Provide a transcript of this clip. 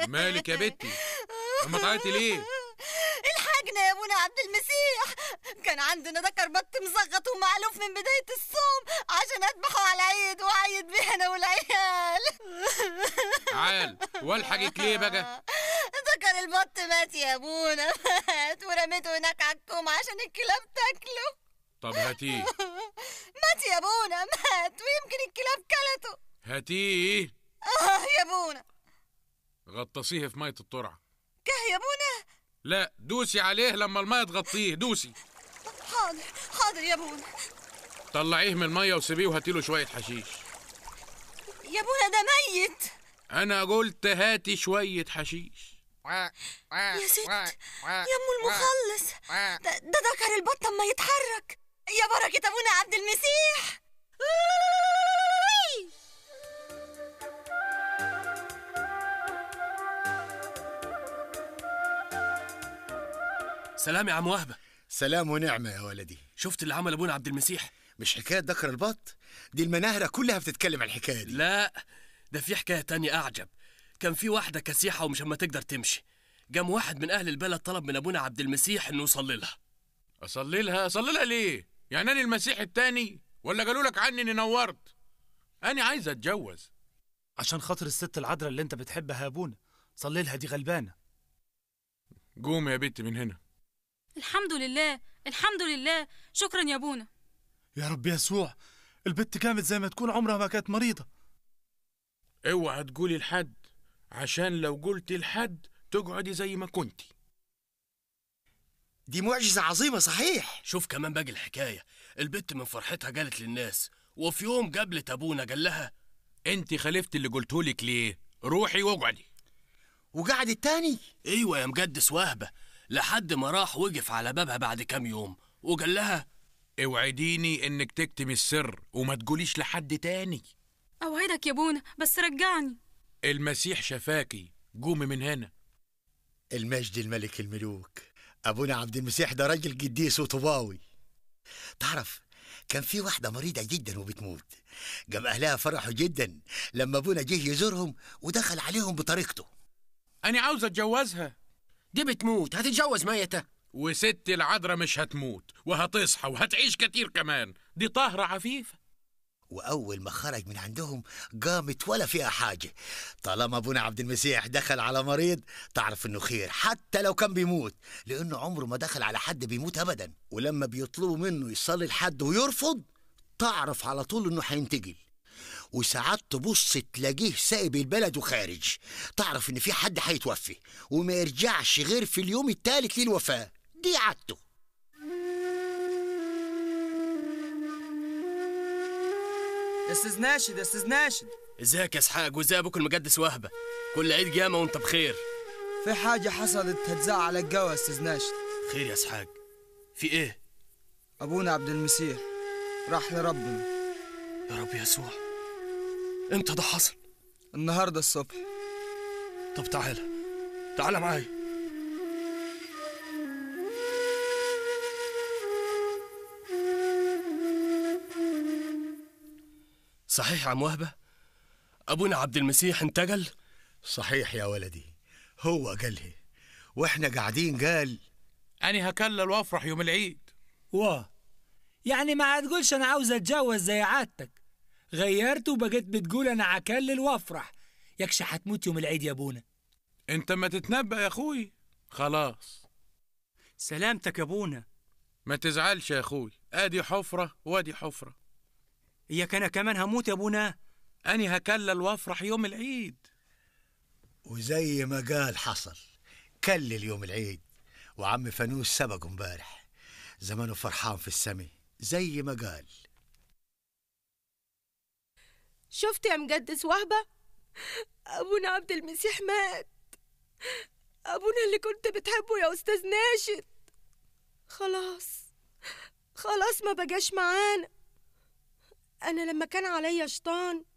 مالك يا بنتي اما تعيطي ليه الحقنا يا ابونا عبد المسيح كان عندنا ذكر بط مزغط ومعلوف من بداية الصوم عشان اذبحه على العيد واعيد بيه انا والعيال عال والحقك ليه بقى ذكر البط مات يا ابونا مات ورميته هناك على الكوم عشان الكلاب تاكله طب هاتيه مات يا ابونا مات ويمكن الكلاب كلته هاتيه اه يا ابونا غطسيه في ميه الترعه كه يا ابونا لا دوسي عليه لما الميه تغطيه دوسي حاضر حاضر يا ابونا طلعيه من الميه وسيبيه وهاتيله شويه حشيش يا ابونا ده ميت انا قلت هاتي شويه حشيش يا ست يا ام المخلص ده ده ذكر البط اما يتحرك يا بركة ابونا عبد المسيح أوي! سلام يا عم وهبه سلام ونعمة يا ولدي شفت اللي عمل ابونا عبد المسيح مش حكاية ذكر البط دي المناهرة كلها بتتكلم عن الحكاية دي لا ده في حكايه تانية اعجب كان في واحده كسيحه ومش اما تقدر تمشي قام واحد من اهل البلد طلب من ابونا عبد المسيح انه يصلي لها اصلي لها اصلي لها ليه يعني انا المسيح التاني ولا قالوا لك عني اني نورت انا عايز اتجوز عشان خاطر الست العذراء اللي انت بتحبها يا ابونا صلي لها دي غلبانه قوم يا بنت من هنا الحمد لله الحمد لله شكرا يا ابونا يا رب يسوع البت كانت زي ما تكون عمرها ما كانت مريضه اوعى تقولي لحد عشان لو قلت لحد تقعدي زي ما كنتي دي معجزة عظيمة صحيح شوف كمان باقي الحكايه البت من فرحتها قالت للناس وفي يوم قابلت ابونا قال لها انت خالفت اللي قلتهولك ليه روحي واقعدي وقعد التاني ايوه يا مقدس وهبه لحد ما راح وقف على بابها بعد كام يوم وقال لها اوعديني انك تكتمي السر وما تقوليش لحد تاني اوعدك يا ابونا بس رجعني المسيح شفاكي قومي من هنا المجد الملك الملوك أبونا عبد المسيح ده راجل قديس وطباوي تعرف كان في واحدة مريضة جدا وبتموت قام أهلها فرحوا جدا لما أبونا جه يزورهم ودخل عليهم بطريقته انا عاوز اتجوزها دي بتموت هتتجوز ميته وست العذراء مش هتموت وهتصحى وهتعيش كتير كمان دي طاهرة عفيفة وأول ما خرج من عندهم قامت ولا فيها حاجة طالما أبونا عبد المسيح دخل على مريض تعرف إنه خير حتى لو كان بيموت لأنه عمره ما دخل على حد بيموت أبدا ولما بيطلبوا منه يصلي لحد ويرفض تعرف على طول إنه هينتقل وساعات تبص تلاقيه سايب البلد وخارج تعرف إن في حد هيتوفي وما يرجعش غير في اليوم الثالث للوفاة دي عادته يا استاذ ناشد يا استاذ ناشد ازيك يا اسحاق وازاي ابوك المقدس وهبه كل عيد قيامه وانت بخير في حاجة حصلت هتزعل الجو يا استاذ ناشد خير يا اسحاق في ايه ابونا عبد المسيح راح لربنا يا رب يسوع امتى ده حصل النهارده الصبح طب تعالى تعالى معايا صحيح يا عم وهبه ابونا عبد المسيح انتقل صحيح يا ولدي هو قالها واحنا قاعدين قال انا هكلل وافرح يوم العيد واه يعني ما هتقولش انا عاوز اتجوز زي عادتك غيرت وبقيت بتقول انا عكلل وافرح يكش هتموت يوم العيد يا ابونا انت ما تتنبأ يا اخوي خلاص سلامتك يا ابونا ما تزعلش يا اخوي ادي حفرة وادي حفرة اياك انا كمان هموت يا ابونا اني هكلل وافرح يوم العيد وزي ما قال حصل كلل يوم العيد وعم فانوس سبقه امبارح زمانه فرحان في السمي زي ما قال شفت يا مقدس وهبة أبونا عبد المسيح مات أبونا اللي كنت بتحبه يا أستاذ ناشد خلاص خلاص ما بقاش معانا أنا لما كان عليا شيطان